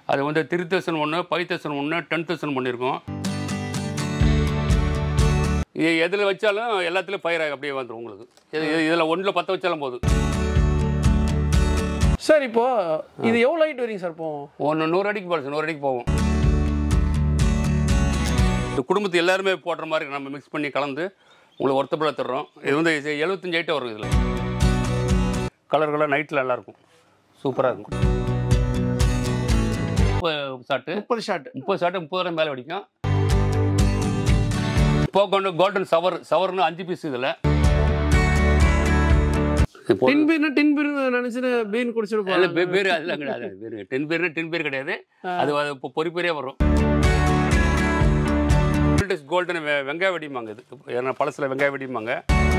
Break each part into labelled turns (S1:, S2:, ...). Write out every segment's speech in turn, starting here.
S1: அது வந்து three thousand ஒன்று ஃபைவ் தௌசண்ட் ஒன்று டென் தௌசண்ட் பண்ணியிருக்கோம் இது எதில் வச்சாலும் எல்லாத்துலேயும் ஃபயர் ஆகி அப்படியே வந்துடும் உங்களுக்கு இது இதில் ஒன்றில் பற்ற வச்சாலும் போதும்
S2: சார் இப்போ இது எவ்வளோ லைட் வரைக்கும் சார் போகும்
S1: ஒன்று நூறு அடிக்கு போகும் நூறு அடிக்கு போகும் இந்த குடும்பத்து எல்லாருமே போடுற மாதிரி நம்ம மிக்ஸ் பண்ணி கலந்து உங்களுக்கு ஒருத்தப்பட தர்றோம் இது வந்து எழுபத்தஞ்சு ஐட்டம் வரும் இதில் கலர் கலர் நைட்டில் நல்லாயிருக்கும் சூப்பராக இருக்கும் முப்பது ஷாட்டு
S2: முப்பது ஷாட்
S1: முப்பது ஷாட்டு முப்பதாயிரம் மேலே வெடிக்கும் இப்போ கொண்டு கோல்டன் சவர் சவர்னு அஞ்சு பீஸ் இதில் இப்போ
S2: டின் பீர்னா டின் பீர் நினைச்சிட்டு பீன் குடிச்சிட்டு
S1: இல்ல,
S2: போகலாம்
S1: பே- பேரு அதெல்லாம் கிடையாது பேரு டென் பேர்னா டென் பேர் கிடையாது அது அது இப்போ பொறி பேரே வரும் கோல்டன் வெங்காய வெடிமாங்க இது ஏன்னா பழசுல வெங்காய வெடிமாங்க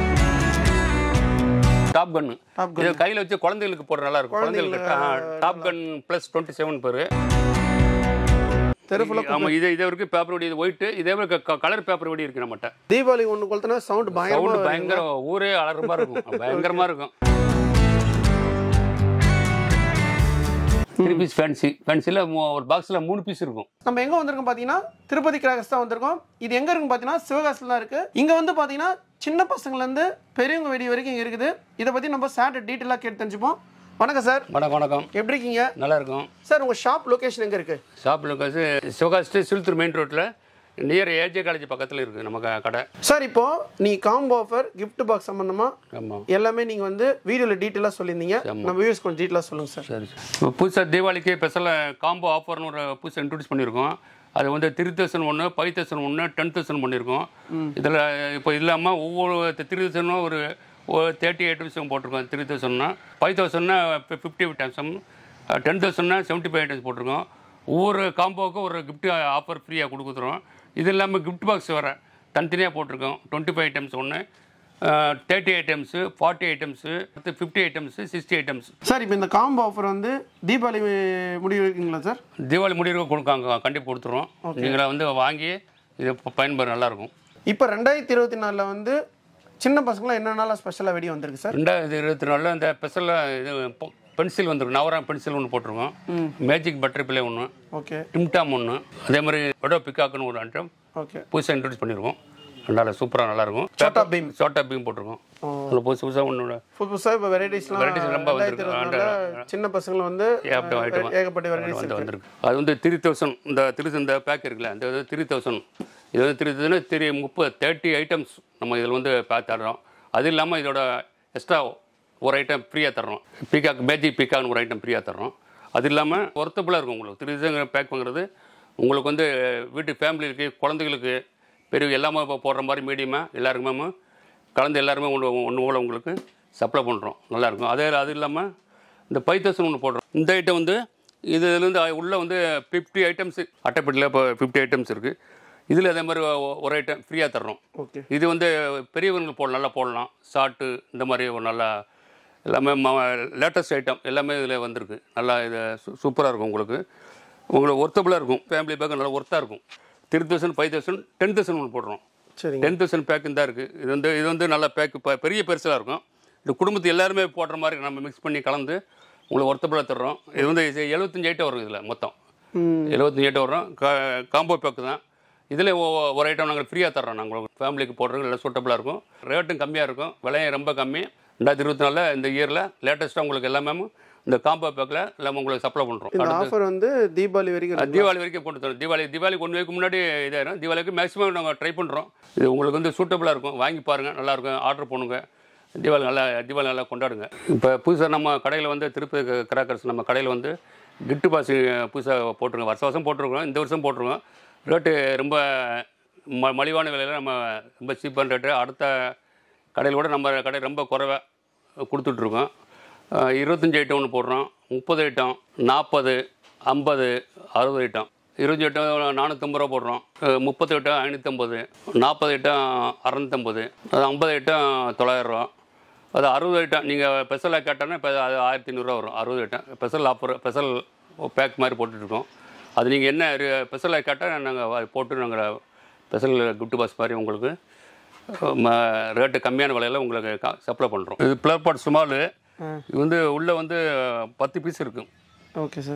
S1: டாப் கன்னு
S2: Top
S1: இது கையில வச்சு குழந்தைகளுக்கு போடுற நல்லா இருக்கும் குழந்தைகளுக்கு top gun plus twenty seven பேரு
S2: தெருப்புல
S1: ஆமா இதே இதே இருக்கு பேப்பர் வெடி இது ஒயிட் இதே மாதிரி கலர் பேப்பர் வெடி இருக்கு நம்மகிட்ட
S2: தீபாவளி ஒன்று கொளுத்தினா சவுண்ட் பயங்கரமா
S1: சவுண்ட் பயங்கர ஊரே அலறமா இருக்கும் பயங்கரமா இருக்கும் த்ரீ பீஸ் ஃபேன்சி ஃபேன்சியில் ஒரு பாக்ஸில் மூணு பீஸ் இருக்கும்
S2: நம்ம எங்க வந்திருக்கோம் பாத்தீங்கன்னா திருப்பதி கிராகர்ஸ் தான் வந்திருக்கோம் இது எங்க இருக்குன்னு பாத்தீங்கன்னா சிவகாசில தான் இருக்கு இங்க வந்து பாத்தீங்கன்னா சின்ன பசங்கள்ல இருந்து பெரியவங்க வெடி வரைக்கும் இங்க இருக்குது இதை பத்தி நம்ம சார் டீட்டெயிலாக கேட்டு தெரிஞ்சுப்போம் வணக்கம் சார்
S1: வணக்கம் வணக்கம்
S2: எப்படி இருக்கீங்க
S1: நல்லா இருக்கும்
S2: சார் உங்க ஷாப் லொகேஷன் எங்க இருக்கு
S1: ஷாப்பில் காசு சிவகாசி சிலுத்தூர் மெயின் ரோட்டில் நியர் ஏஜே காலேஜ் பக்கத்தில் இருக்குது நம்ம க- கடை
S2: சார் இப்போ நீ காம்போ ஆஃபர் gift பாக்ஸ் சம்பந்தமா
S1: ஆமாம்
S2: எல்லாமே நீங்க வந்து வீடியோல டீட்டெயிலாக சொல்லியிருந்தீங்க நம்ம வியூஸ் கொஞ்சம் டீட்டெயிலாக சொல்லுங்க சார்
S1: சரி இப்போ புதுசாக தீபாவளிக்கு ஸ்பெஷலாக காம்போ ஆஃபர்னு ஒரு புதுசாக இன்ட்ரடியூஸ் பண்ணியிருக்கோம் அது வந்து த்ரீ தௌசண்ட் ஒன்று ஃபைவ் தௌசண்ட் ஒன்று டென் தௌசண்ட் பண்ணியிருக்கோம் இதில் இப்போ இல்லாமல் ஒவ்வொரு த்ரீ தௌசண்ட்னும் ஒரு தேர்ட்டி ஐட்டம்ஸும் போட்டிருக்கோம் த்ரீ தௌசண்ட்னா ஃபைவ் தௌசண்ட்னா ஃபிஃப்டி ஐட்டம்ஸும் டென் தௌசண்ட்னா செவன்ட்டி ஃபைவ் ஐட்டம்ஸ் போட்டிருக்கோம் ஒவ்வொரு காம்போவுக்கும் ஒரு கிஃப்ட் ஆஃபர் ஃப்ரீயாக கொடுக்குறோம் இது இல்லாமல் கிஃப்ட் பாக்ஸ் வர தனித்தனியாக போட்டிருக்கோம் டுவெண்ட்டி ஃபைவ் ஐட்டம்ஸ் ஒன்று thirty items forty items fifty items sixty items
S2: sir இப்போ இந்த காம்போ ஆஃபர் வந்து தீபாவளி முடிவு இருக்குங்களா சார்
S1: தீபாவளி முடிவு கொடுக்காங்க கண்டிப்பாக கொடுத்துருவோம் நீங்கள வந்து வாங்கி இதை ப- பயன்பெற நல்லாயிருக்கும்
S2: இப்போ ரெண்டாயிரத்தி இருபத்தி நாலில் வந்து சின்ன பசங்களாம் என்னென்னலாம் ஸ்பெஷலாக வெடி வந்திருக்கு சார்
S1: ரெண்டாயிரத்தி இருபத்தி நாலில் இந்த ஸ்பெஷலாக இது பென்சில் வந்துருக்கு நவரம் பென்சில் ஒன்று போட்டிருக்கோம் மேஜிக் பட்டர் பிளே ஒன்று
S2: ஓகே
S1: டிம்டாம் ஒன்று அதே மாதிரி வடோ பிக்காக்குன்னு ஒரு ஐட்டம்
S2: ஓகே
S1: புதுசாக இன்ட்ரடியூஸ் பண்ணியிருக்கோம் நல்லா சூப்பராக நல்லாயிருக்கும்
S2: சோட்டா பீம்
S1: சோட்டா பீம் போட்டிருக்கோம் அதில் புதுசு புதுசாக ஒன்று
S2: புது புதுசாக இப்போ வெரைட்டிஸ்லாம்
S1: Varieties ரொம்ப
S2: ரெண்டாயிரத்தி
S1: வந்திருக்கு.
S2: இருபத்தி நாலில் சின்ன பசங்களை வந்து
S1: ஏகப்பட்ட item.
S2: ஏகப்பட்ட வெரைட்டிஸ்
S1: வந்து வந்திருக்கு அது வந்து த்ரீ தௌசண்ட் இந்த த்ரீ இந்த பேக் இருக்குல்ல இந்த இது த்ரீ தௌசண்ட் இது வந்து த்ரீ தௌசண்ட் த்ரீ முப்பது தேர்ட்டி ஐட்டம்ஸ் நம்ம இதில் வந்து பேக் தர்றோம் அது இல்லாமல் இதோட எக்ஸ்ட்ரா ஒரு ஐட்டம் ஃப்ரீயாக தர்றோம் பீகாக் மேஜிக் பீகாக்னு ஒரு ஐட்டம் ஃப்ரீயாக தர்றோம் அது இல்லாமல் ஒர்த்தபுளாக இருக்கும் உங்களுக்கு த்ரீ தௌசண்ட் பேக் வாங்குறது உங்களுக்கு வந்து வீட்டு ஃபேமிலிக்கு குழந்தைகளுக்கு பெரிய எல்லாமே இப்போ போடுற மாதிரி மீடியமாக எல்லாருக்குமே கலந்து எல்லாருமே ஒன்று ஒன்று போல் உங்களுக்கு சப்ளை பண்ணுறோம் நல்லாயிருக்கும் அதே அது இல்லாமல் இந்த ஃபைவ் தௌசண்ட் ஒன்று போடுறோம் இந்த ஐட்டம் வந்து இதுலேருந்து உள்ளே வந்து ஃபிஃப்டி ஐட்டம்ஸ் அட்டைப்பட்டியில் இப்போ ஃபிஃப்டி ஐட்டம்ஸ் இருக்குது இதில் அதே மாதிரி ஒ- ஒரு ஐட்டம் ஃப்ரீயாக தர்றோம்
S2: ஓகே
S1: இது வந்து பெரியவங்களுக்கு போட நல்லா போடலாம் ஷார்ட்டு இந்த மாதிரி ஒரு நல்லா எல்லாமே லேட்டஸ்ட் ஐட்டம் எல்லாமே இதில் வந்திருக்கு நல்லா இது சூப்பராக இருக்கும் உங்களுக்கு உங்களுக்கு ஒர்த்தபுளாக இருக்கும் ஃபேமிலி பேக் நல்லா ஒர்த்தாக இருக்கும் three thousand five thousand ten thousand ஒன்று போடுறோம்
S2: சரிங்க
S1: டென் தௌசண்ட் பேக்கு தான் இருக்குது இது வந்து இது வந்து நல்ல பேக்கு இப்போ பெரிய பெருசாக இருக்கும் இது குடும்பத்து எல்லாருமே போடுற மாதிரி நம்ம மிக்ஸ் பண்ணி கலந்து உங்களுக்கு ஒருத்தப்பட தர்றோம் இது வந்து எழுபத்தஞ்சு ஐட்டம் வரும் இதில் மொத்தம்
S2: ம்
S1: எழுபத்தஞ்சு ஐட்டம் வரும் கா காம்போ பேக்கு தான் இதில் ஒரு ஐட்டம் நாங்கள் ஃப்ரீயாக தர்றோம் நாங்கள் ஃபேமிலிக்கு போடுறது நல்லா சூட்டபுளாக இருக்கும் ரேட்டும் கம்மியாக இருக்கும் விலையும் ரொம்ப கம்மி ரெண்டாயிரத்தி இருபத்தி நாலில் இந்த இயரில் லேட்டஸ்ட்டாக உங்களுக்கு எல்லாமே இந்த காம்போ பேக்கில் எல்லாமே உங்களுக்கு சப்ளை பண்ணுறோம்
S2: இந்த ஆஃபர் வந்து தீபாவளி வரைக்கும் இருக்கு.
S1: தீபாவளி வரைக்கும் போட்டு தரோம் தீபாவளி தீபாவளிக்கு ஒன் வீக் முன்னாடி இதாயிரும் தீபாவளிக்கு மேக்ஸிமம் நாங்கள் ட்ரை பண்ணுறோம் இது உங்களுக்கு வந்து சூட்டபுளாக இருக்கும் வாங்கி பாருங்கள் நல்லாயிருக்கும் ஆர்டர் பண்ணுங்க தீபாவளி நல்லா தீபாவளி நல்லா கொண்டாடுங்க இப்போ புதுசாக நம்ம கடையில் வந்து திருப்பதி கிராக்கர்ஸ் நம்ம கடையில் வந்து கிஃப்ட் பாஸ் புதுசாக போட்டிருக்கோம் வருஷம் வருஷம் போட்டிருக்கோம் இந்த வருஷம் போட்டிருக்கோம் ரேட்டு ரொம்ப ம மலிவான விலையில் நம்ம ரொம்ப சீப்பான ரேட்டு அடுத்த கடையில் கூட நம்ம கடை ரொம்ப குறைவாக கொடுத்துட்ருக்கோம் இருபத்தஞ்சி ஐட்டம் ஒன்று போடுறோம் முப்பது ஐட்டம் நாற்பது ஐம்பது அறுபது ஐட்டம் இருபத்தஞ்சி ஐட்டம் நானூற்றம்பது ரூபா போடுறோம் அஹ் முப்பது ஐட்டம் ஐநூற்றம்பது நாற்பது ஐட்டம் அறநூற்றம்பது அது ஐம்பது ஐட்டம் தொள்ளாயிரரூவா அது அறுபது ஐட்டம் நீங்கள் ஸ்பெஷலாக கேட்டோன்னா இப்போ அது ஆயிரத்தி ஐநூறுரூவா வரும் அறுபது item special offer special pack மாதிரி போட்டுட்ருக்கோம் அது நீங்கள் என்ன ஸ்பெஷலாக கேட்டால் நாங்கள் போட்டு நாங்கள் ஸ்பெஷல் கிஃப்ட் பாஸ் மாதிரி உங்களுக்கு ரேட்டு கம்மியான விலையில உங்களுக்கு சப்ளை பண்ணுறோம் இது பிளர் பாட் சுமால் இது வந்து உள்ளே வந்து பத்து பீஸ் இருக்கும்
S2: ஓகே சார்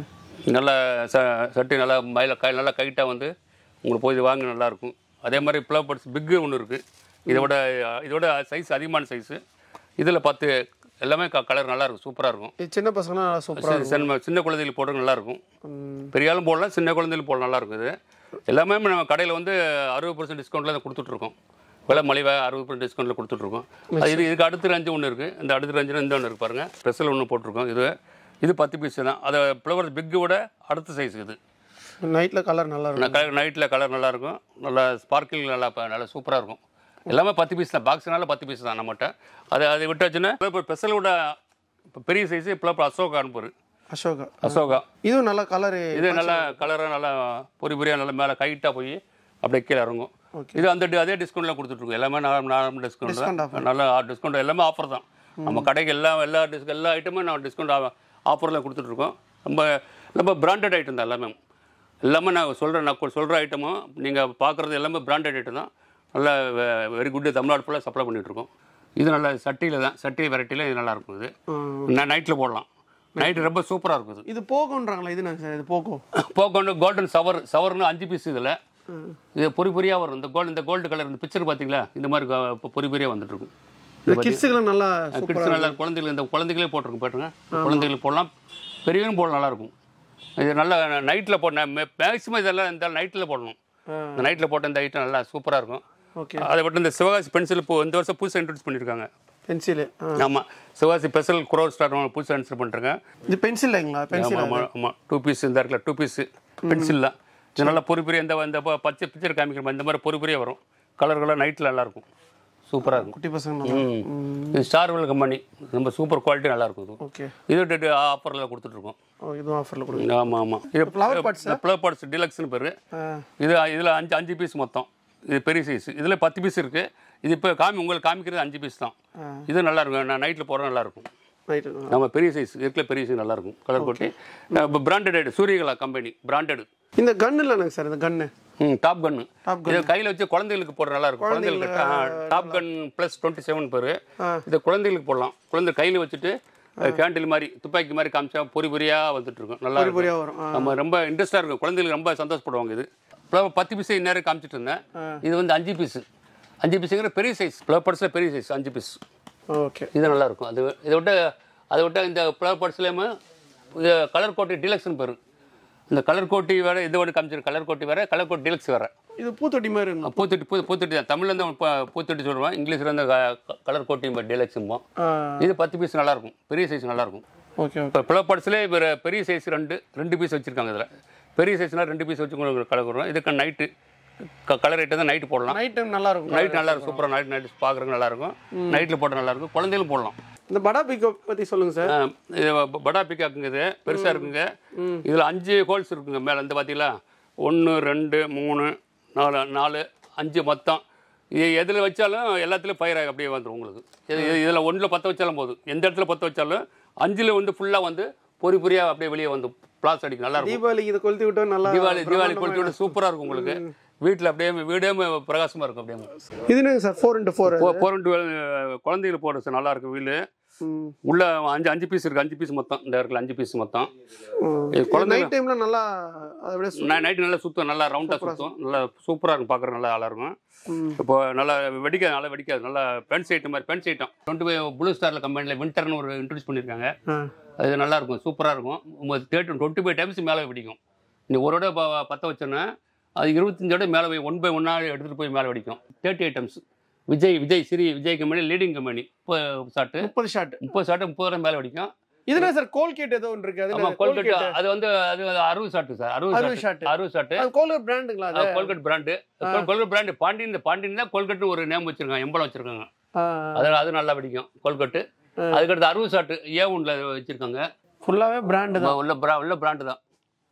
S1: நல்லா ச சட்டி நல்லா மயில கை நல்லா கைட்டாக வந்து உங்களுக்கு போய் இது வாங்க நல்லாயிருக்கும் அதே மாதிரி ப்ளவ் பட்ஸ் பிக்கு ஒன்று இருக்குது இதோட இதோட சைஸ் அதிகமான சைஸு இதில் பத்து எல்லாமே க கலர் நல்லாயிருக்கும் சூப்பராக இருக்கும்
S2: இது சின்ன பசங்களாம் நல்லா சூப்பராக
S1: சி- சின்ன சின்ன குழந்தைகளுக்கு போடுறது நல்லாயிருக்கும்
S2: இருக்கும்
S1: பெரிய ஆளும் போடலாம் சின்ன குழந்தைகளும் போடலாம் நல்லாயிருக்கும் இது எல்லாமே நம்ம கடையில் வந்து அறுபது பர்சன்ட் டிஸ்கவுண்ட்டில் கொடுத்துட்ருக்கோம் விலை மலிவாக அறுபது பர்சன்ட் டிஸ்கவுண்ட்டில் கொடுத்துட்ருக்கோம் அது இது இதுக்கு அடுத்த ரஞ்சு ஒன்று இருக்குது இந்த அடுத்த ரஞ்சில் இந்த ஒன்று இருக்குது பாருங்கள் ஸ்பெஷல் ஒன்று போட்டிருக்கோம் இது இது பத்து பீஸ் தான் அதை ஃப்ளவர் பிக்கோட அடுத்த சைஸ் இது
S2: நைட்டில் கலர் நல்லா இருக்கும்
S1: நைட்டில் கலர் நல்லாயிருக்கும் நல்லா ஸ்பார்க்கிங் நல்லா ப- நல்லா சூப்பராக இருக்கும் எல்லாமே பத்து பீஸ் தான் பாக்ஸ்னால பத்து பீஸ் தான் நம்மகிட்ட அதை அதை விட்டாச்சுன்னா இப்போ ஸ்பெஷலோட இப்போ பெரிய சைஸு இப்போ அசோகா அனுப்புரு
S2: அசோகா
S1: அசோகா
S2: இதுவும் நல்லா கலரு
S1: இது நல்லா கலராக நல்லா பொறி பொரியாக நல்லா மேலே கைட்டாக போய் அப்படியே கீழே இறங்கும்
S2: Okay.
S1: இது அந்த டி- அதே டிஸ்கவுண்ட்டில் கொடுத்துட்ருக்கோம் எல்லாமே நார்மல் டிஸ்கவுண்ட்
S2: Discount
S1: தான் நல்ல டிஸ்கவுண்ட் எல்லாமே ஆஃபர் தான் நம்ம கடைக்கு எல்லா எல்லா டிஸ்க் எல்லா ஐட்டமும் நான் டிஸ்கவுண்ட் ஆஃபரில் கொடுத்துட்ருக்கோம் ரொம்ப ரொம்ப பிராண்டட் ஐட்டம் தான் எல்லாமே எல்லாமே நான் சொல்கிறேன் நான் சொல்கிற ஐட்டமும் நீங்கள் பார்க்குறது எல்லாமே பிராண்டட் ஐட்டம் தான் நல்லா வெரி குட் தமிழ்நாடு ஃபுல்லாக சப்ளை பண்ணிகிட்ருக்கோம் இது நல்லா சட்டியில் தான் சட்டி வெரைட்டியில் இது நல்லாயிருக்கும் இது நான் நைட்டில் போடலாம் நைட்டு ரொம்ப சூப்பராக இருக்கும் இது
S2: இது போகுன்றாங்களா இது நாங்கள் சார் இது போகும்
S1: போக்கொண்டு கோல்டன் சவர் சவர்னு அஞ்சு பீஸ் இதில் இது பொறி பொரியாக வரும் இந்த கோல்டு இந்த கோல்டு கலர் இந்த பிக்சர் பார்த்தீங்களா இந்த மாதிரி க- இப்போ பொறி பொரியாக வந்துட்டு இருக்கும்
S2: இந்த கிட்ஸுக்கெல்லாம் நல்லா
S1: கிட்ஸ் நல்லா குழந்தைகள் இந்த குழந்தைகளே போட்டிருக்கும் பாட்டுங்க குழந்தைகளுக்கு போடலாம் பெரியவங்களும் போடலாம் நல்லா இருக்கும் இது நல்லா நைட்டில் போட மேக்ஸிமம் இதெல்லாம் இந்த நைட்டில் போடணும்
S2: ஆ.
S1: இந்த நைட்டில் போட்ட இந்த ஐட்டம் நல்லா சூப்பராக இருக்கும்
S2: ஓகே
S1: அதை விட்டு இந்த சிவகாசி பென்சில் இப்போ இந்த வருஷம் புதுசாக இன்ட்ரடியூஸ் பண்ணியிருக்காங்க
S2: பென்சிலு
S1: ஆமாம் சிவகாசி ஸ்பெஷல் குரோர் ஸ்டார் புதுசாக இன்ட்ரடியூஸ் பண்ணிருக்காங்க
S2: இது பென்சில்லைங்களா பென்சில்
S1: ஆமாம் ஆமாம் ஆமாம் டூ பீஸ் இந்த இருக்குல்ல டூ பீஸ் பென்சில் தான் இது நல்லா பொறி பொரிய இந்த இந்த ப- பச்சை பிக்சர் காமிக்கிற மாதிரி இந்த மாதிரி பொறி பொரியா வரும் கலர்களாக நைட்டில் நல்லா இருக்கும் சூப்பராக இருக்கும்
S2: குட்டி பசங்க நல்லா
S1: ம். இது ஸ்டார்வெல் கம்பெனி ரொம்ப சூப்பர் குவாலிட்டி நல்லா இருக்கும் இது
S2: ஓகே
S1: இது டெட் ஆஃபரில் கொடுத்துட்ருக்கோம்
S2: ஓ இதுவும் ஆஃபரில் கொடுங்க
S1: ஆமாம் ஆமாம் இது
S2: flower pots
S1: ஃப்ளவர் பாட்ஸ் டிலக்ஸ்னு பேர்
S2: ஆ
S1: இது இதில் அஞ்சு அஞ்சு பீஸ் மொத்தம் இது பெரிய சைஸ் இதில் பத்து பீஸ் இருக்குது இது இப்போ காமி உங்களுக்கு காமிக்கிறது அஞ்சு பீஸ் தான்
S2: ஆ.
S1: இது நல்லா இருக்கும் நான் நைட்டில் போகிறேன் நல்லா இருக்கும்
S2: ரைட்டு
S1: நம்ம பெரிய சைஸ் இருக்கிற பெரிய சைஸ் நல்லா இருக்கும் கலர் கொட்டி பிராண்டட் சூரியகலா கம்பெனி பிராண்டட்
S2: இந்த கன்னு இல்லைங்க சார் இந்த கன்னு
S1: ம் டாப் கன்னு இது கையில் வச்சு குழந்தைகளுக்கு போடுற நல்லா இருக்கும் குழந்தைகளுக்கு top gun plus twenty seven பேர் இது குழந்தைகளுக்கு போடலாம் குழந்தை கையில் வச்சுட்டு கேண்டில் மாதிரி துப்பாக்கி மாதிரி காமிச்சா பொறி பொரியாக வந்துட்டு இருக்கும் நல்லா இருக்கும்
S2: பொரியா வரும் ஆ
S1: நம்ம ரொம்ப இன்ட்ரெஸ்டாக இருக்கும் குழந்தைகளுக்கு ரொம்ப சந்தோஷப்படுவாங்க இது ஃப்ளவர் பத்து பீஸ் இந்நேரம் காமிச்சிட்டு இருந்தேன் இது வந்து அஞ்சு பீஸ் அஞ்சு பீஸுங்கிற பெரிய சைஸ் ஃப்ளவர் பர்ஸில் பெரிய சைஸ் அஞ்சு பீஸ்
S2: ஓகே
S1: இது நல்லா இருக்கும் அது இதை விட்ட அதை விட்ட இந்த ஃப்ளவர் பர்ஸ்லேயுமே இது கலர் கோட்டி டிலக்ஸ்னு பேர் இந்த கலர் கோட்டி வேற இதை விட காமிச்சிரு கலர் கோட்டி வேற கலர் கோட்டி டிலக்ஸ் வேற
S2: இது பூத்தொட்டி மாதிரி இருக்கும்
S1: பூத்தொட்டி பூ பூத்தொட்டி தான் தமிழ்ல இருந்து ப- பூத்தொட்டி சொல்லுவோம் இங்கிலீஷ்ல இருந்து க- கலர் கோட்டி டிலக்ஸும்போம்
S2: ஆ
S1: இது பத்து பீஸ் நல்லா இருக்கும் பெரிய சைஸ் நல்லா இருக்கும்
S2: ஓகே ஓகே
S1: இப்போ ஃப்ளவர் பர்ஸ்லேயே வேறு பெரிய சைஸ் ரெண்டு ரெண்டு பீஸ் வச்சிருக்காங்க இதில் பெரிய சைஸ்னால் ரெண்டு பீஸ் வச்சு உங்களுக்கு கலர் வரும் இதுக்கு நைட்டு கலர் ஐட்டம் தான் நைட்டு போடலாம்
S2: நைட் டைம் நல்லா இருக்கும்
S1: நைட் நல்லா இருக்கும் சூப்பராக நைட் நைட் பார்க்குறதுக்கு நல்லா இருக்கும் நைட்டில் போட்டால் நல்லா இருக்கும் குழந்தைகளும் போடலாம்
S2: இந்த படா பிக்கோ பற்றி சொல்லுங்க சார்
S1: ஆ, இது ப- படா பிக்காக்குங்க இது பெருசாக இருக்குங்க இதில் அஞ்சு ஹோல்ஸ் இருக்குங்க மேலே இந்த பார்த்தீங்களா ஒன்று ரெண்டு மூணு நாலு நாலு அஞ்சு மொத்தம் இது எதில் வச்சாலும் எல்லாத்துலேயும் ஃபயர் ஆகி அப்படியே வந்துடும் உங்களுக்கு இது இதில் ஒன்றில் பற்ற வச்சாலும் போதும் எந்த இடத்துல பற்ற வச்சாலும் அஞ்சில் வந்து ஃபுல்லாக வந்து பொறி பொரியாக அப்படியே வெளியே வந்து பிளாஸ் அடிக்கும் நல்லா இருக்கும்
S2: தீபாவளிக்கு இதை கொளுத்தி விட்டோம் நல்லா
S1: தீபாவளி தீபாவளி கொளுத்தி விட்டு சூப்பராக இருக்கும் உங்களுக்கு வீட்டில் அப்படியே வீடே பிரகாசமாக இருக்கும் அப்படியே
S2: இது என்னங்க சார் ஃபோர் இன்ட்டு ஃபோர்
S1: போரண்டு குழந்தைகளுக்கு போடுறது சார் நல்லா இருக்கும் வீடு உள்ள அஞ்சு அஞ்சு பீஸ் இருக்கு அஞ்சு பீஸ் மொத்தம் இந்த இடத்துல அஞ்சு பீஸ் மொத்தம் இது குழந்தை
S2: நைட் டைம்ல நல்லா அதை விட சு-
S1: நைட்டு நல்லா சுத்தம் நல்லா ரவுண்டாக சுத்தம் நல்லா சூப்பராக இருக்கும் பார்க்குற நல்லா நல்லா இருக்கும்
S2: ம்.
S1: இப்போ நல்லா வெடிக்காது நல்லா வெடிக்காது நல்லா பென்ஸ் ஐட்டம் மாதிரி Benz item twenty five blue ஸ்டாரில் கம்பெனியில் வின்டர்னு ஒரு இன்ட்ரடியூஸ் பண்ணியிருக்காங்க
S2: ஆ
S1: அது நல்லா இருக்கும் சூப்பராக இருக்கும் தேர்ட்டி டுவெண்ட்டி ஃபைவ் டைம்ஸ் மேலே வெடிக்கும் நீ ஒரு விட பற்ற வச்சோன்னா அது இருபத்தஞ்சோட மேலே போய் ஒன் பை ஒன்னாக எடுத்துகிட்டு போய் மேலே வெடிக்கும் thirty items Vijay Vijay Sri Vijay company leading company முப்பது ஷாட்டு
S2: முப்பது ஷாட்
S1: முப்பது ஷாட்டு முப்பது ரூபா மேலே வெடிக்கும்
S2: இதுனா சார் கோல்கேட் ஏதோ ஒன்று இருக்கு
S1: ஆமா
S2: அது
S1: கோல்கட் அது வந்து அது அறுபது ஷாட்டு சார்
S2: அறுபது
S1: அறுபது
S2: shot.
S1: ஷாட் அறுபது ஷாட்டு
S2: அது கோல்கேட் பிராண்டுங்களா அது
S1: Colgate brand Colgate brand Pandian Pandian தான் கோல்கட் ஒரு நேம் வச்சிருக்காங்க எம்பளம் வச்சிருக்காங்க
S2: ஆ
S1: அது அது நல்லா வெடிக்கும் கோல்கட்டு அதுக்கடுத்து அறுபது ஷாட்டு ஏ ஒன்ல வச்சிருக்காங்க
S2: ஃபுல்லாவே பிராண்டு தான்
S1: உள்ள பிரா உள்ள பிராண்டு தான்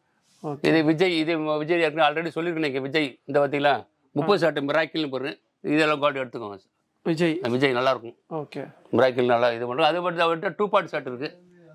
S2: ஓகே
S1: இது விஜய் இது விஜய் ஏற்கனவே ஆல்ரெடி சொல்லியிருக்கேன் விஜய் இந்த பார்த்தீங்களா முப்பது ஷாட்டு மிராக்கிள்னு போடுறேன் இதெல்லாம் கோல்டு எடுத்துக்கோங்க
S2: விஜய்
S1: விஜய் நல்லா இருக்கும்
S2: ஓகே
S1: மிராக்கிள் நல்லா இது பண்ணுறோம் அது மட்டும் விட்டு டூ பார்ட் ஷாட் இருக்கு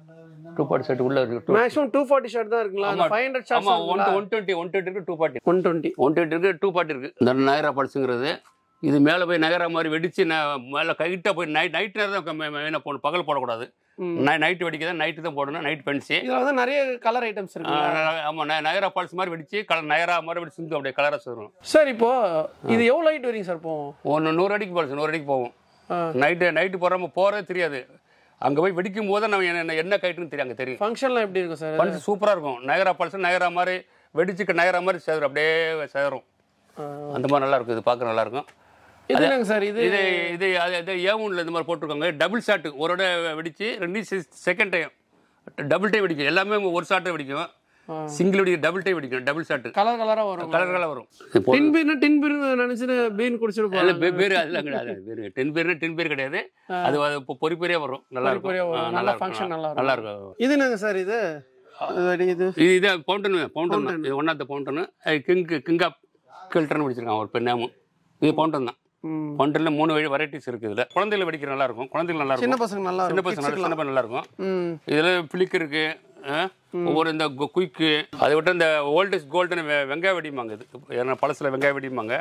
S1: டூ பார்ட் ஷாட் உள்ள இருக்கு Two-
S2: maximum two forty shot தான் இருக்குங்களா அந்த ஃபைவ் ஹண்ட்ரட் ஷாட்
S1: ஆமா one one twenty one twenty இருக்கு two forty
S2: one twenty
S1: one twenty இருக்கு டூ பார்ட்டி இருக்கு இந்த நாயிரா பல்ஸுங்கிறது இது மேலே போய் நகர மாதிரி வெடிச்சு நான் மேலே கைகிட்ட போய் நைட் நைட் நேரம் தான் மெயினாக போடணும் பகல் போடக்கூடாது
S2: ம்.
S1: நை நைட்டு வெடிக்க தான் நைட்டு தான் போடணும் நைட் பென்சி
S2: இதுல வந்து நிறைய கலர் ஐட்டம்ஸ் இருக்கு
S1: ஆமாம் நயரா பால்ஸ் மாதிரி வெடிச்சு கலர் நயரா மாதிரி வெடிச்சு சிந்து அப்படியே கலராக சேரும்
S2: சார் இப்போ இது எவ்வளவு லைட் வரைக்கும் சார் போகும்
S1: ஒன்று நூறு அடிக்கு போடுச்சு நூறு அடிக்கு போகும்
S2: ஆ.
S1: நைட்டு நைட்டு போகிறோம் போகிறதே தெரியாது அங்கே போய் வெடிக்கும் போது நம்ம என்ன என்ன கைட்டுன்னு தெரியும் அங்கே தெரியும்
S2: ஃபங்க்ஷன்லாம் எப்படி இருக்கும் சார்
S1: பல்ஸ் சூப்பராக இருக்கும் நயரா பல்ஸ் நயரா மாதிரி வெடிச்சுக்க நயரா மாதிரி சேரும் அப்படியே சேரும் அந்த மாதிரி நல்லா இருக்கும் இது பார்க்க நல்லா இருக்கும்
S2: இது என்னங்க சார் இது
S1: இது இது அது இது ஏவுன்ல இந்த மாதிரி போட்டிருக்காங்க டபுள் ஷாட்டு ஒரு இடம் வெடிச்சு ரெண்டு செகண்ட் டைம் டபுள் டைம் வெடிக்கும் எல்லாமே ஒரு ஷாட்டை வெடிக்கும் சிங்கிள் வெடிக்கும் டபுள் டைம் வெடிக்கும் டபுள் ஷாட்டு
S2: கலர் கலரா வரும்
S1: கலர் கலர் வரும் இப்போ
S2: டின் பீர்னா டின் பீர் நினைச்சுட்டு பீன் குடிச்சிட்டு
S1: இல்ல,
S2: போறாங்க
S1: பே- பேரு அதெல்லாம் கிடையாது பேரு டென் பேர்னா டென் பேர் கிடையாது அது அது இப்போ பொறி பொறியா வரும் நல்லா இருக்கும்
S2: பொறியா வரும்.
S1: ஆ,
S2: நல்ல
S1: நல்லா
S2: function
S1: இருக்கும்
S2: நல்லா
S1: ஆ, நல்லா இருக்கும்
S2: இது என்னங்க சார் இது இது அடி இது
S1: இது இது பவுண்டன் பவுண்டன் தான் இது one of the fountain king king of கில்டர்னு பிடிச்சிருக்கான் ஒரு பெண்ணாமும் இது பவுண்டன் தான்
S2: ம்.
S1: பவுண்டனில் மூணு வழி வெரைட்டிஸ் இருக்குது இதில் குழந்தைகள் வெடிக்கிற நல்லா இருக்கும் குழந்தைகள் நல்லா
S2: சின்ன
S1: இருக்கும்
S2: பசங்க நல்லா
S1: சின்ன
S2: இருக்கும்
S1: பசங்க நல்லா- சின்ன பசங்க நல்லா இருக்கும்
S2: ம்
S1: இதில் பிளிக் இருக்கு ஆ? ஒவ்வொரு இந்த குயிக்கு அதை விட்டு இந்த ஓல்ட் இஸ் கோல்டுன்னு வெங்காய வெடிமாங்க இது ஏன்னா பழசில் வெங்காய வெடிமாங்க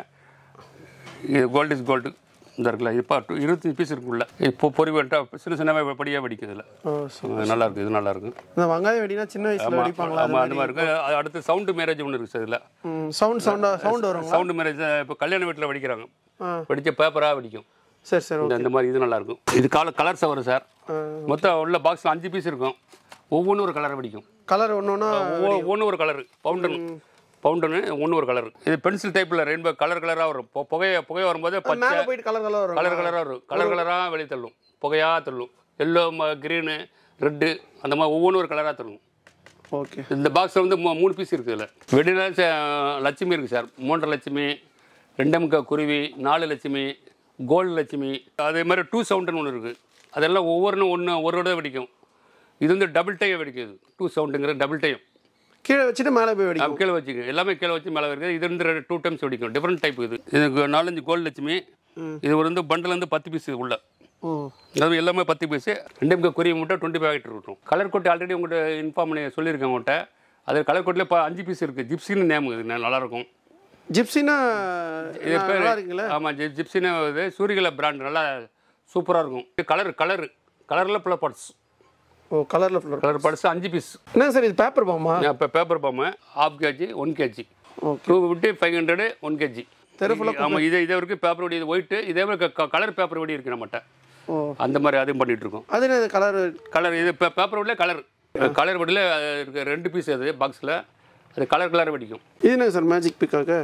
S1: இது கோல்டு இஸ் கோல்டு இந்த இருக்குல்ல இப்போ இருபத்தஞ்சு பீஸ் இருக்குல்ல இப்போ பொறி வெட்டா சின்ன சின்ன படியாக வெடிக்குது இதில்
S2: ஓ, சரி.
S1: நல்லா இருக்கு இது நல்லா இருக்கும்
S2: இந்த வெங்காயம் வெடினா சின்ன வயசுல வெடிப்பாங்களா
S1: ஆமாம் அந்த மாதிரி இருக்கு அது அடுத்து சவுண்டு மேரேஜ் ஒன்று இருக்குது இதில்
S2: ம் சவுண்ட் சவுண்டா சவுண்ட் வரும்
S1: சவுண்டு மேரேஜ் இப்போ கல்யாண வீட்டில் வெடிக்கிறாங்க
S2: ஆ
S1: வெடிச்ச பேப்பராக வெடிக்கும்
S2: சரி சரி
S1: இந்த இந்த மாதிரி இது நல்லா இருக்கும் இது கால கலர்ஸ் வரும் சார்
S2: ஆ.
S1: மொத்தம் உள்ள பாக்ஸில் அஞ்சு பீஸ் இருக்கும் ஒவ்வொன்றும் ஒரு கலரை வெடிக்கும்
S2: கலர் ஒன்னொன்னா
S1: ஒன்று ஒரு கலர் பவுண்டன் பவுண்டனு ஒன்று ஒரு கலர் இது பென்சில் டைப்பில் ரெயின்போ கலர் கலராக வரும் பொ- புகைய புகை வரும்போது பச்சை
S2: மேல போயிட்டு கலர் கலர் வரும்
S1: கலர் கலராக வரும் கலர் கலராக வெளியே தள்ளும் புகையாக தள்ளும் எல்லோ க்ரீனு ரெட்டு அந்த மாதிரி ஒவ்வொன்றும் ஒரு கலராக தள்ளும்
S2: ஓகே
S1: இந்த பாக்ஸில் வந்து மூ- மூணு பீஸ் இருக்குது இதில் வெடியில் லட்சுமி இருக்குது சார் மூன்றரை லட்சுமி ரெண்டே முக்கால் குருவி நாலு லட்சுமி கோல்டு லட்சுமி அதே மாதிரி டூ சவுண்டுன்னு ஒன்று இருக்குது அதெல்லாம் ஒவ்வொன்றும் ஒன்று ஒரு தடவை வெடிக்கும் இது வந்து டபுள் டையை வெடிக்குது டூ சவுண்டுங்கிற டபுள் டைம்
S2: கீழே வச்சுட்டு மேலே போய் வெடிக்கும்
S1: கீழே வச்சுக்க எல்லாமே கீழே வச்சு மேலே இருக்குது இது வந்து டூ டைம்ஸ் வெடிக்கும் டிஃப்ரெண்ட் டைப் இது இதுக்கு நாலஞ்சு கோல்டு லட்சுமி இது ஒரு வந்து பண்டில் வந்து பத்து பீஸ் உள்ள
S2: ஓ
S1: அது எல்லாமே பத்து பீஸு ரெண்டு முக்கால் குருவி மட்டும் டுவெண்ட்டி ஃபைவ் ஆகிட்டு இருக்கும் கலர் கோட் ஆல்ரெடி உங்கள்கிட்ட இன்ஃபார்ம் பண்ணி சொல்லியிருக்கேன் உங்கள்கிட்ட அது கலர் கோட்டில் இப்போ அஞ்சு பீஸ் இருக்குது ஜிப்சின்னு நேம் இது நல்லாயிருக்கும்
S2: ஜிப்சினா
S1: இது பேர்
S2: நல்லா இருக்குங்களா
S1: ஆமாம் ஜி ஜிப்சின்னு இது சூரியகலா பிராண்ட் நல்லா சூப்பராக இருக்கும் இது கலர் கலர் கலரில் பிள்ளை பட்ஸ்
S2: ஓ கலர்ல ஃப்ளவர்
S1: கலர் பட்ஸ் அஞ்சு பீஸ்
S2: என்ன சார் இது பேப்பர் பாமா
S1: இப்போ paper bomb half KG one KG
S2: okay
S1: two fifty five hundred one KG
S2: தெரு
S1: ஆமாம் இதே இதே வரைக்கும் பேப்பர் வெடி இது ஒயிட்டு இதே மாதிரி கலர் பேப்பர் வெடி இருக்கு நம்மகிட்ட
S2: ஓ
S1: அந்த மாதிரி அதையும் பண்ணிட்டு இருக்கோம்
S2: அது என்ன கலர்
S1: கலர் இது பேப்பர் வெடியில் கலர் கலர் வெடியில் இருக்கு ரெண்டு பீஸ் அது பாக்ஸில் அது கலர் கலர் வெடிக்கும்
S2: இது என்னங்க sir magic peacock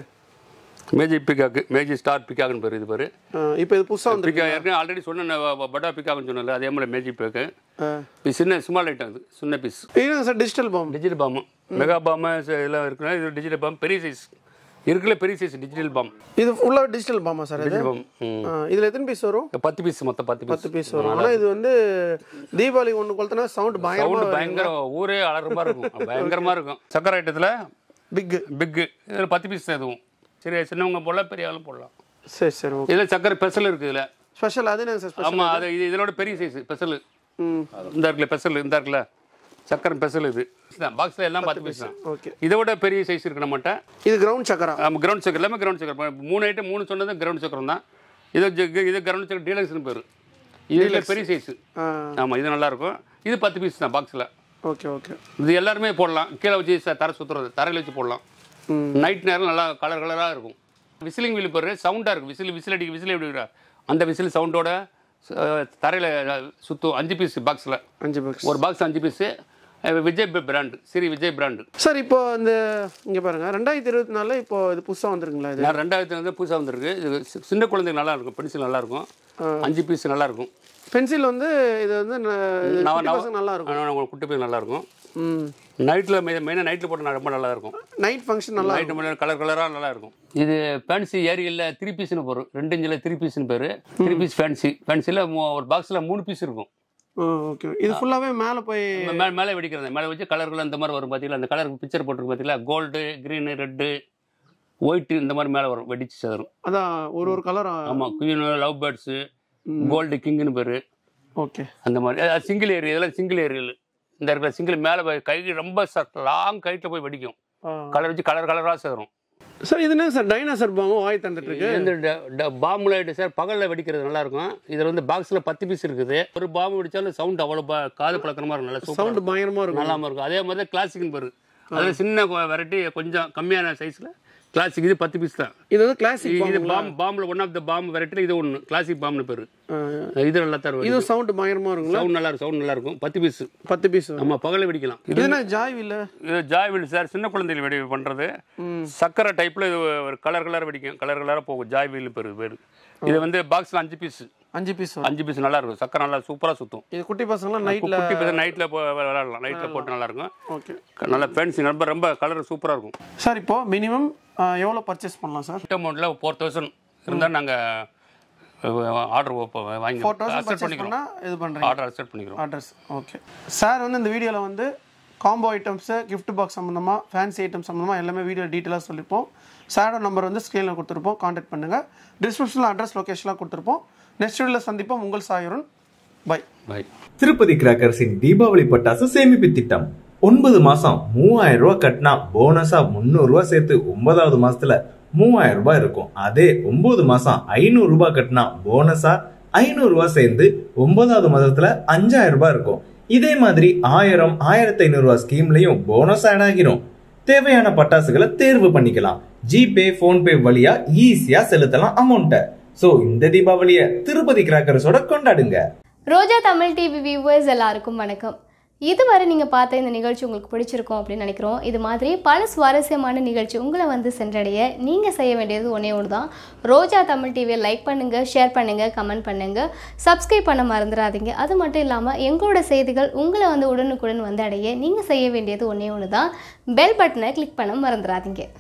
S1: magic peacock magic star பிக்காக்குன்னு பேர் இது பேர்
S2: இப்போ இது புதுசாக வந்து
S1: பிக்கா ஏற்கனவே ஆல்ரெடி சொன்ன பட்டா பிக்காக்குன்னு சொன்னல அதே மாதிரி மேஜிக் பிக்காக்கு
S2: ஆ.
S1: இது சின்ன ஸ்மால் ஐட்டம் இது சின்ன பீஸ்
S2: இது என்னங்க sir digital bomb
S1: digital bomb mega bomb இதெல்லாம் இருக்குன்னா இது டிஜிட்டல் பாம் பெரிய சைஸ் இருக்குல்ல பெரிய சைஸ் டிஜிட்டல் பாம்
S2: இது ஃபுல்லாக டிஜிட்டல் பாமா சார் இது
S1: டிஜிட்டல் பாம் ம்.
S2: ஆ, இதுல எத்தனை பீஸ் வரும்
S1: பத்து பீஸ் மொத்தம் பத்து பீஸ்
S2: பத்து பீஸ் வரும் ஆனால் இது வந்து தீபாவளி ஒன்று கொளுத்தினா சவுண்ட் பயங்கரமா
S1: சவுண்டு பயங்கர ஊரே அலறமா இருக்கும் பயங்கரமா இருக்கும் சக்கரை ஐட்டத்தில்
S2: பிக்
S1: பிக்கு இதில் பத்து பீஸ் எதுவும் சரி சின்னவங்க போடலாம் பெரிய ஆளும் போடலாம்
S2: சரி சரி ஓகே
S1: இதில் சக்கரை பெசல் இருக்குது இதில்
S2: ஸ்பெஷல் அது என்னங்க சார் ஸ்பெஷல்
S1: ஆமாம் அது இது இதோட பெரிய சைஸ் பெசல்
S2: ம்
S1: இந்த இருக்குல்ல பெசல் இந்த இருக்குல்ல சக்கரை பெசல் இது பாக்ஸில் எல்லாம் பத்து பீஸ் தான்
S2: ஓகே
S1: இதை விட பெரிய சைஸ் இருக்கு நம்மகிட்ட
S2: இது கிரவுண்ட் சக்கரா
S1: ஆமாம் கிரவுண்ட் சக்கர் எல்லாமே கிரவுண்ட் சக்கர் இப்ப மூணு ஐட்டம் மூணு சொன்னது கிரவுண்ட் சக்கரம் தான் இது ஜ- இது கிரவுண்ட் சக்கர் டீலக்ஸ்னு பேர் இதில் பெரிய சைஸ்
S2: ஆ
S1: ஆமாம் இது நல்லா இருக்கும் இது பத்து பீஸ் தான் பாக்ஸில்
S2: ஓகே ஓகே
S1: இது எல்லாருமே போடலாம் கீழே வச்சு ச- தரை சுற்றுறது தரையில் வச்சு போடலாம்
S2: ம்
S1: நைட் நேரம் நல்லா கலர் கலராக இருக்கும் விசிலிங் வீல் பேர் சவுண்டாக இருக்கும் விசில் விசில் அடிக்க விசில் எப்படி விடுறா? அந்த விசில் சவுண்டோட தரையில் சுற்றும் அஞ்சு பீஸ் பாக்ஸில்
S2: அஞ்சு பாக்ஸ்
S1: ஒரு பாக்ஸ் அஞ்சு piece Vijay brand Sri Vijay brand
S2: sir இப்போ இந்த இங்க பாருங்க ரெண்டாயிரத்தி இருபத்தி நாலுல இப்போ இது புதுசா வந்திருக்குங்களா இது
S1: நான் ரெண்டாயிரத்துல இருந்து புதுசாக வந்திருக்கு இது சி- சின்ன குழந்தைங்க நல்லா இருக்கும் பென்சில் நல்லா இருக்கும் அஞ்சு பீஸ் நல்லா இருக்கும்
S2: பென்சில் வந்து இது வந்து ந- இது
S1: நான்
S2: குட்டி பசங்க நல்லா இருக்கும்
S1: ஆனால் உங்களுக்கு குட்டி பீஸ் நல்லா இருக்கும்
S2: ம்
S1: நைட்டில் மெயினாக நைட்டில் போட்டால் ரொம்ப நல்லா இருக்கும்
S2: நைட் ஃபங்க்ஷன் நல்லா
S1: நைட்டு மட்டும் கலர் கலராக நல்லா இருக்கும் இது ஃபேன்சி ஏரியலில் த்ரீ பீஸ்னு போகிறோம் ரெண்டு இன்ச்சில் த்ரீ பீஸ்னு பேர் த்ரீ பீஸ் ஃபேன்சி ஃபேன்சியில் ஒரு பாக்ஸில் மூணு பீஸ் இருக்கும்
S2: ஓகே இது ஃபுல்லாவே மேல போய்
S1: மேலே மேலே வெடிக்கிறது மேலே வச்சு கலர்கள் இந்த மாதிரி வரும் பார்த்தீங்களா அந்த கலர் பிக்சர் போட்டிருக்கு பார்த்தீங்களா கோல்டு க்ரீனு ரெட்டு ஒயிட்டு இந்த மாதிரி மேலே வரும் வெடிச்சு சேரும்
S2: அதான் ஒரு ஒரு கலர்
S1: ஆமாம் குயின் லவ் பேர்ட்ஸு கோல்டு கிங்குன்னு பேர்
S2: ஓகே
S1: அந்த மாதிரி சிங்கிள் ஏரியா இதெல்லாம் சிங்கிள் ஏரியல் இந்த இருக்கிற சிங்கிள் மேலே போய் கை ரொம்ப லாங் கைட்டில் போய் வெடிக்கும் கலர் வச்சு கலர் கலராக சேரும்
S2: சார் இது என்ன சார் டைனாசர் பாம்பு வாய் தந்துட்டு இருக்கு
S1: இது வந்து பாம்பு லைட்டு சார் பகலில் வெடிக்கிறது நல்லா இருக்கும் இதில் வந்து பாக்ஸில் பத்து பீஸ் இருக்குது ஒரு பாம்பு வெடிச்சாலும் சவுண்ட் அவ்வளோ பா- காது பழக்கமாக இருக்கும் நல்லா சூப்பர்
S2: சவுண்ட் பயங்கரமா இருக்கும்
S1: நல்லாம இருக்கும் அதே மாதிரி தான் கிளாசிக்னு பேர் அதில் சின்ன வெரைட்டி கொஞ்சம் கம்மியான சைஸில் கிளாசிக் இது பத்து பீஸ் தான்
S2: இது வந்து கிளாசிக்
S1: இது பாம்பு பாம்பில் ஒன் ஆஃப் த பாம்பு வெரைட்டியில் இது ஒன்று கிளாசிக் பாம்புனு பேர் இது நல்லா தான்
S2: இது
S1: இருக்கும்
S2: சவுண்ட் பயங்கரமா இருக்குங்களா
S1: சவுண்ட் நல்லா இருக்கும் சவுண்ட் நல்லா இருக்கும் பத்து பீஸ்
S2: பத்து பீஸ்
S1: நம்ம பகலில் வெடிக்கலாம்
S2: இது என்ன ஜாய் இல்ல
S1: இது ஜாய்வில் சார் சின்ன குழந்தைகள் வெடி பண்ணுறது சக்கரை டைப்பில் இது ஒரு கலர் கலர் வெடிக்கும் கலர் கலராக போகும் ஜாய்வில் பேர் பேர் இது வந்து பாக்ஸில் அஞ்சு பீஸ்
S2: அஞ்சு பீஸ்
S1: அஞ்சு பீஸ் நல்லா இருக்கும் சக்கரை நல்லா சூப்பராக சுற்றும்
S2: இது குட்டி பசங்களாம் நைட்ல
S1: குட்டி பீஸ் நைட்டில் விளையாடலாம் நைட்டில் போட்டு நல்லா இருக்கும்
S2: ஓகே
S1: நல்லா ஃபேன்சி ரொம்ப ரொம்ப கலர் சூப்பராக இருக்கும்
S2: சார் இப்போ மினிமம் எவ்வளோ பர்ச்சேஸ் பண்ணலாம் சார்
S1: கிட்ட அமௌண்ட்டில் ஃபோர் தௌசண்ட் இருந்தால் நாங்கள் ஆர்டர் வாங்கி
S2: ஃபோர் தௌசண்ட்
S1: அக்செப்ட்
S2: பர்ச்சேஸ்
S1: பண்ணிக்கிறோம்
S2: பண்ணால் இது பண்ணுறீங்க
S1: ஆர்டர் அக்செப்ட் பண்ணிக்கிறோம்
S2: அட்ரஸ் ஓகே சார் வந்து இந்த வீடியோவில் வந்து காம்போ ஐட்டம்ஸு gift பாக்ஸ் சம்மந்தமாக ஃபேன்சி ஐட்டம் சம்மந்தமாக எல்லாமே வீடியோ டீட்டெயிலாக சொல்லியிருப்போம் சாரோட நம்பர் வந்து ஸ்க்ரீனில் கொடுத்துருப்போம் காண்டாக்ட் பண்ணுங்கள் டிஸ்கிரிப்ஷனில் அட்ரஸ் லொக்கேஷன்லாம் கொடுத்துருப்போம் நெக்ஸ்ட் வீடியோவில் சந்திப்போம் உங்கள் சாயுரன் பை
S1: பை
S3: திருப்பதி கிராக்கர்ஸின் தீபாவளி பட்டாசு சேமிப்பு திட்டம் ஒன்பது மாசம் மூவாயிரம் ரூபாய் கட்டினா போனஸா முந்நூறு ரூபாய் சேர்த்து ஒன்பதாவது மாசத்துல மூவாயிரம் ரூபாய் இருக்கும் அதே ஒன்பது மாசம் ஐநூறு ரூபாய் கட்டினா போனஸா ஐநூறு ரூபாய் சேர்ந்து ஒன்பதாவது மாசத்துல அஞ்சாயிரம் ரூபாய் இருக்கும் இதே மாதிரி ஆயிரம் ஆயிரத்தி ஐநூறு ரூபாய் ஸ்கீம்லயும் போனஸ் ஆட் ஆகிரும் தேவையான பட்டாசுகளை தேர்வு பண்ணிக்கலாம் ஜிபே போன்பே வழியா ஈஸியா செலுத்தலாம் அமௌண்ட்டை சோ இந்த தீபாவளிய திருப்பதி கிராக்கர்ஸோட கொண்டாடுங்க
S4: ரோஜா தமிழ் டிவி வியூவர்ஸ் எல்லாருக்கும் வணக்கம் இதுவரை நீங்கள் பார்த்த இந்த நிகழ்ச்சி உங்களுக்கு பிடிச்சிருக்கும் அப்படின்னு நினைக்கிறோம் இது மாதிரி பல சுவாரஸ்யமான நிகழ்ச்சி உங்களை வந்து சென்றடைய நீங்கள் செய்ய வேண்டியது ஒன்றே ஒன்று தான் ரோஜா தமிழ் டிவியை லைக் பண்ணுங்கள் ஷேர் பண்ணுங்கள் கமெண்ட் பண்ணுங்கள் சப்ஸ்கிரைப் பண்ண மறந்துடாதீங்க அது மட்டும் இல்லாமல் எங்களோட செய்திகள் உங்களை வந்து உடனுக்குடன் வந்து அடைய நீங்கள் செய்ய வேண்டியது ஒன்றே ஒன்று தான் பெல் பட்டனை கிளிக் பண்ண மறந்துடாதீங்க